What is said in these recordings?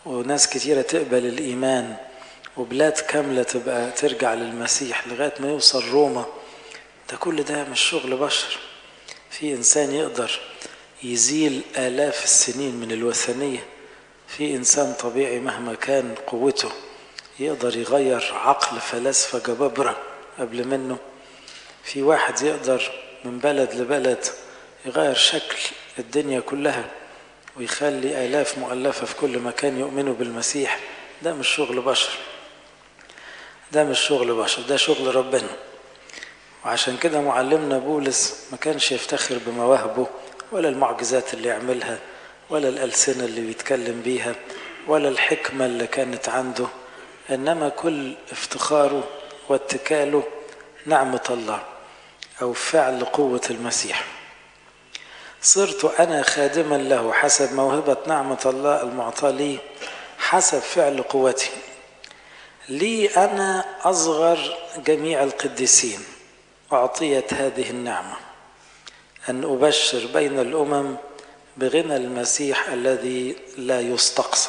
وناس كتيرة تقبل الإيمان وبلاد كاملة تبقى ترجع للمسيح لغاية ما يوصل روما ده كل ده مش شغل بشر في إنسان يقدر يزيل آلاف السنين من الوثنية في إنسان طبيعي مهما كان قوته يقدر يغير عقل فلاسفة جبابرة قبل منه في واحد يقدر من بلد لبلد يغير شكل الدنيا كلها ويخلي آلاف مؤلفة في كل مكان يؤمنوا بالمسيح ده مش شغل بشر ده مش شغل بشر ده شغل ربنا وعشان كده معلمنا بولس ما كانش يفتخر بمواهبه ولا المعجزات اللي يعملها ولا الألسنة اللي بيتكلم بيها ولا الحكمة اللي كانت عنده إنما كل افتخاره واتكاله نعمة الله أو فعل قوة المسيح صرت أنا خادما له حسب موهبة نعمة الله المعطاة لي حسب فعل قوتي لي أنا أصغر جميع القديسين أعطيت هذه النعمة أن أبشر بين الأمم بغنى المسيح الذي لا يستقصى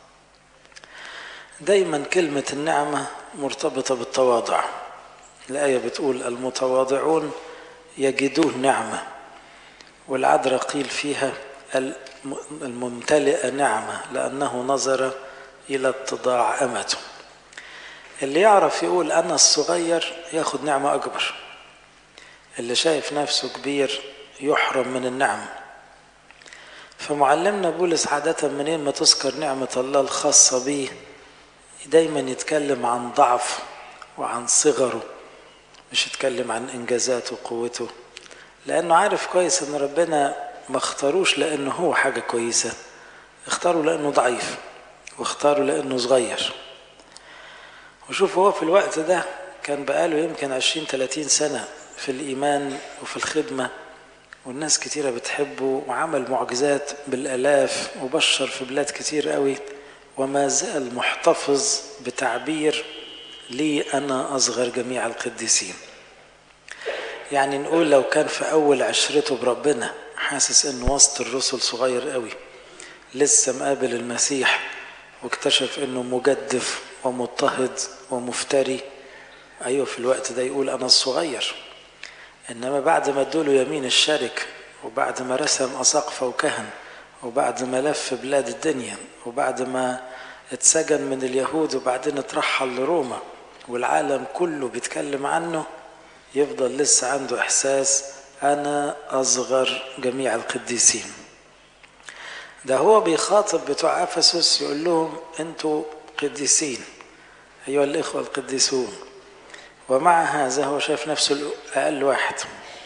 دايما كلمة النعمة مرتبطة بالتواضع الآية بتقول المتواضعون يجدون نعمة والعذراء قيل فيها الممتلئة نعمة لأنه نظر إلى اتضاع أمته اللي يعرف يقول أنا الصغير ياخد نعمة أكبر اللي شايف نفسه كبير يحرم من النعمة فمعلمنا بولس عادة منين ما تذكر نعمة الله الخاصة به دايما يتكلم عن ضعفه وعن صغره مش يتكلم عن إنجازاته وقوته لأنه عارف كويس إن ربنا ما اختاروش لأنه هو حاجة كويسة اختاروا لأنه ضعيف واختاروا لأنه صغير وشوف هو في الوقت ده كان بقاله يمكن عشرين تلاتين سنة في الإيمان وفي الخدمة والناس كتيرة بتحبه وعمل معجزات بالآلاف وبشر في بلاد كتير قوي وما زال محتفظ بتعبير لي أنا أصغر جميع القديسين يعني نقول لو كان في أول عشرته بربنا حاسس إنه وسط الرسل صغير قوي لسه مقابل المسيح واكتشف إنه مجدف ومضطهد ومفتري أيوه في الوقت ده يقول أنا الصغير إنما بعد ما ادوله يمين الشرك وبعد ما رسم أساقفة وكهن وبعد ما لف بلاد الدنيا وبعد ما اتسجن من اليهود وبعدين اترحل لروما والعالم كله بيتكلم عنه يفضل لسه عنده إحساس أنا أصغر جميع القديسين ده هو بيخاطب بتوع أفسس يقول لهم أنتوا قديسين أيها الإخوة القديسون ومع هذا هو شايف نفسه أقل واحد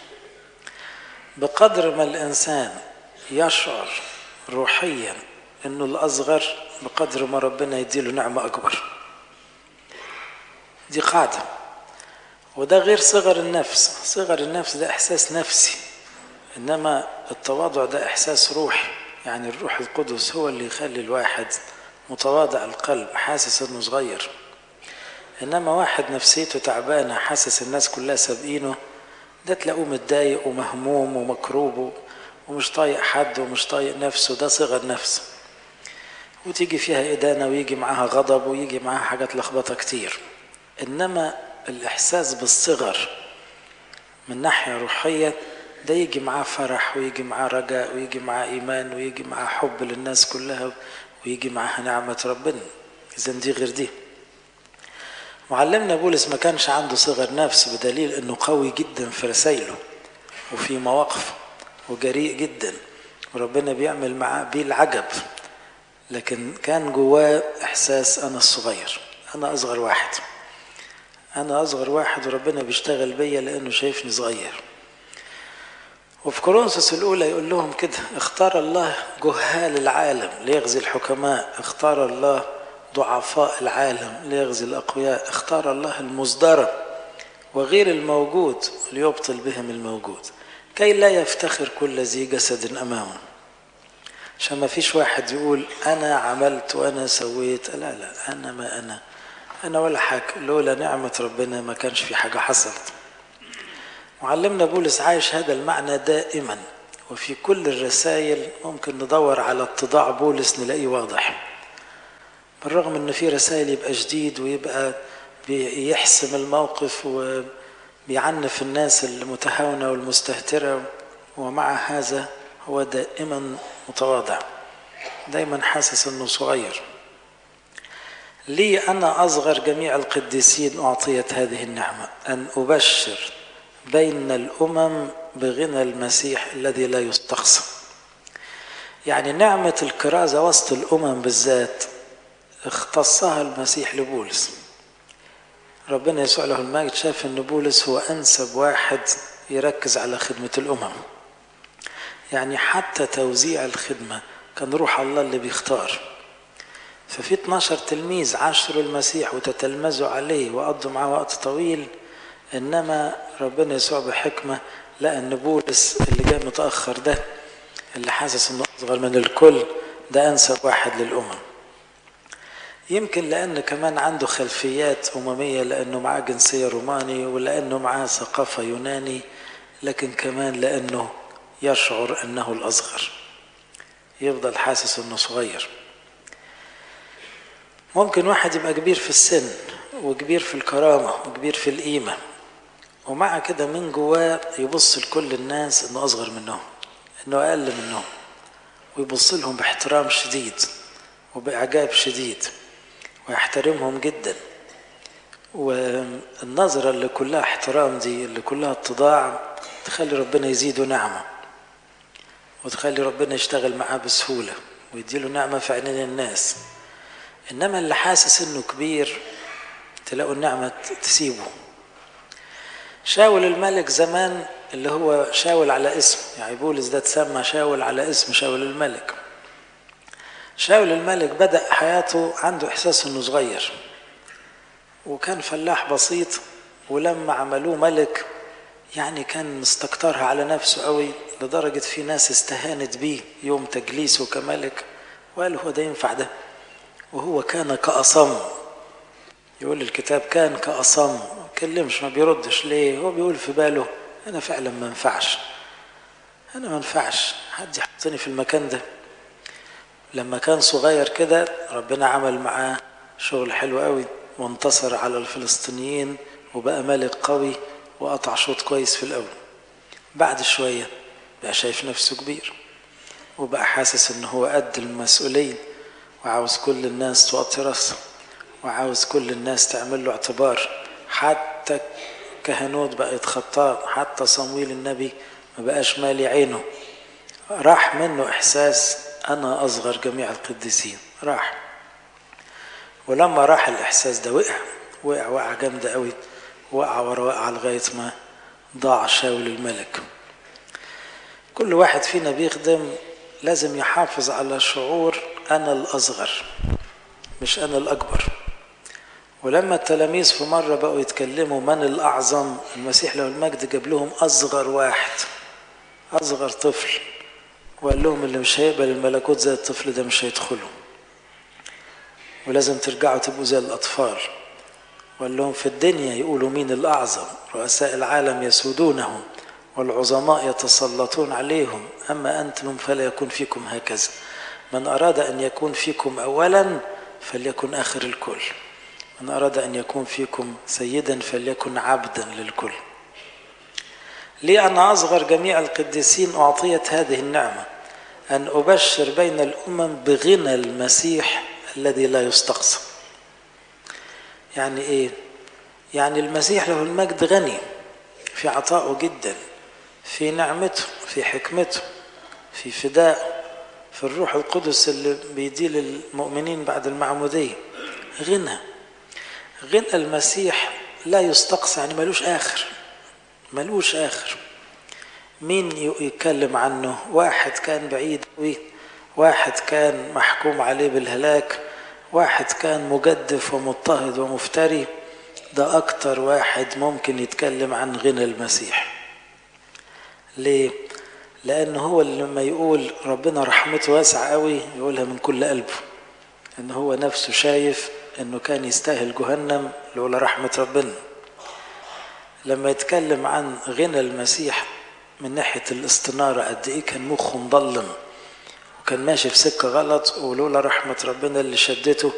بقدر ما الإنسان يشعر روحيا أنه الأصغر بقدر ما ربنا يديله نعمة أكبر دي قاعدة وده غير صغر النفس صغر النفس ده إحساس نفسي إنما التواضع ده إحساس روحي يعني الروح القدس هو اللي يخلي الواحد متواضع القلب حاسس إنه صغير إنما واحد نفسيته تعبانة حاسس الناس كلها سابقينه ده تلاقوه متضايق ومهموم ومكروب ومش طايق حد ومش طايق نفسه ده صغر نفس وتيجي فيها إدانة ويجي معاها غضب ويجي معاها حاجات لخبطة كتير إنما الإحساس بالصغر من ناحية روحية ده يجي معاه فرح ويجي معاه رجاء ويجي معاه إيمان ويجي معاه حب للناس كلها ويجي معاها نعمة ربنا إذا دي غير دي معلمنا بولس ما كانش عنده صغر نفس بدليل انه قوي جدا في رسائله وفي مواقفه وجريء جدا وربنا بيعمل معاه بيه العجب لكن كان جواه احساس انا الصغير انا اصغر واحد انا اصغر واحد وربنا بيشتغل بيا لانه شايفني صغير وفي كورنثوس الاولى يقول لهم كده اختار الله جهال العالم ليغزي الحكماء اختار الله ضعفاء العالم ليغزي الأقوياء اختار الله المصدرة وغير الموجود ليبطل بهم الموجود كي لا يفتخر كل ذي جسد أمامه عشان ما فيش واحد يقول أنا عملت وأنا سويت لا لا أنا ما أنا أنا ولا حاجة لولا نعمة ربنا ما كانش في حاجة حصلت معلمنا بولس عايش هذا المعنى دائما وفي كل الرسائل ممكن ندور على اتضاع بولس نلاقيه واضح بالرغم ان في رسائل يبقى شديد ويبقى بيحسم الموقف وبيعنف الناس المتهاونة والمستهترة ومع هذا هو دائما متواضع دايما حاسس انه صغير لي انا اصغر جميع القديسين اعطيت هذه النعمه ان ابشر بين الامم بغنى المسيح الذي لا يستقصى يعني نعمه الكرازه وسط الامم بالذات اختصها المسيح لبولس ربنا يسوع له المجد شاف ان بولس هو انسب واحد يركز على خدمه الامم يعني حتى توزيع الخدمه كان روح الله اللي بيختار ففي 12 تلميذ عاشروا المسيح وتتلمذوا عليه وقضوا معاه وقت طويل انما ربنا يسوع بحكمه لقى ان بولس اللي جاي متاخر ده اللي حاسس انه اصغر من الكل ده انسب واحد للامم يمكن لأن كمان عنده خلفيات أممية لأنه معاه جنسية روماني ولأنه معاه ثقافة يوناني لكن كمان لأنه يشعر أنه الأصغر يفضل حاسس أنه صغير ممكن واحد يبقى كبير في السن وكبير في الكرامة وكبير في القيمة ومع كده من جواه يبص لكل الناس انه اصغر منهم انه اقل منهم ويبص لهم باحترام شديد وباعجاب شديد ويحترمهم جدا والنظرة اللي كلها احترام دي اللي كلها اتضاع تخلي ربنا يزيده نعمة وتخلي ربنا يشتغل معاه بسهولة ويديله نعمة في عينين الناس إنما اللي حاسس إنه كبير تلاقوا النعمة تسيبه شاول الملك زمان اللي هو شاول على اسم يعني بولس ده تسمى شاول على اسم شاول الملك شاول الملك بدأ حياته عنده إحساس إنه صغير وكان فلاح بسيط ولما عملوه ملك يعني كان مستكترها على نفسه قوي لدرجة في ناس استهانت بيه يوم تجليسه كملك وقال هو ده ينفع ده وهو كان كأصم يقول الكتاب كان كأصم ما كلمش ما بيردش ليه هو بيقول في باله أنا فعلا ما ينفعش أنا ما ينفعش حد يحطني في المكان ده لما كان صغير كده ربنا عمل معاه شغل حلو قوي وانتصر على الفلسطينيين وبقى ملك قوي وقطع شوط كويس في الأول بعد شوية بقى شايف نفسه كبير وبقى حاسس ان هو قد المسؤولية وعاوز كل الناس توطي راسها وعاوز كل الناس تعمل له اعتبار حتى كهنوت بقى يتخطاه حتى صمويل النبي ما بقاش مالي عينه راح منه احساس انا اصغر جميع القديسين راح ولما راح الاحساس ده وقع وقع وقع جامده قوي وقع ورا وقع لغايه ما ضاع شاول الملك كل واحد فينا بيخدم لازم يحافظ على شعور انا الاصغر مش انا الاكبر ولما التلاميذ في مره بقوا يتكلموا من الاعظم المسيح له المجد جاب لهم اصغر واحد اصغر طفل وقال لهم اللي مش هيقبل الملكوت زي الطفل ده مش هيدخله ولازم ترجعوا تبقوا زي الاطفال وقال لهم في الدنيا يقولوا مين الاعظم رؤساء العالم يسودونهم والعظماء يتسلطون عليهم اما انتم فلا يكون فيكم هكذا من اراد ان يكون فيكم اولا فليكن اخر الكل من اراد ان يكون فيكم سيدا فليكن عبدا للكل لي انا اصغر جميع القديسين اعطيت هذه النعمه ان ابشر بين الامم بغنى المسيح الذي لا يستقصى يعني ايه يعني المسيح له المجد غني في عطائه جدا في نعمته في حكمته في فدائه في الروح القدس اللي بيديه للمؤمنين بعد المعمودية غنى غنى المسيح لا يستقصى يعني ملوش آخر ملوش آخر مين يتكلم عنه واحد كان بعيد قوي واحد كان محكوم عليه بالهلاك واحد كان مجدف ومضطهد ومفتري ده أكتر واحد ممكن يتكلم عن غنى المسيح ليه؟ لأن هو اللي لما يقول ربنا رحمته واسعة قوي يقولها من كل قلبه إن هو نفسه شايف إنه كان يستاهل جهنم لولا رحمة ربنا لما يتكلم عن غنى المسيح من ناحية الاستنارة قد إيه كان مخه مضلم وكان ماشي في سكة غلط ولولا رحمة ربنا اللي شدته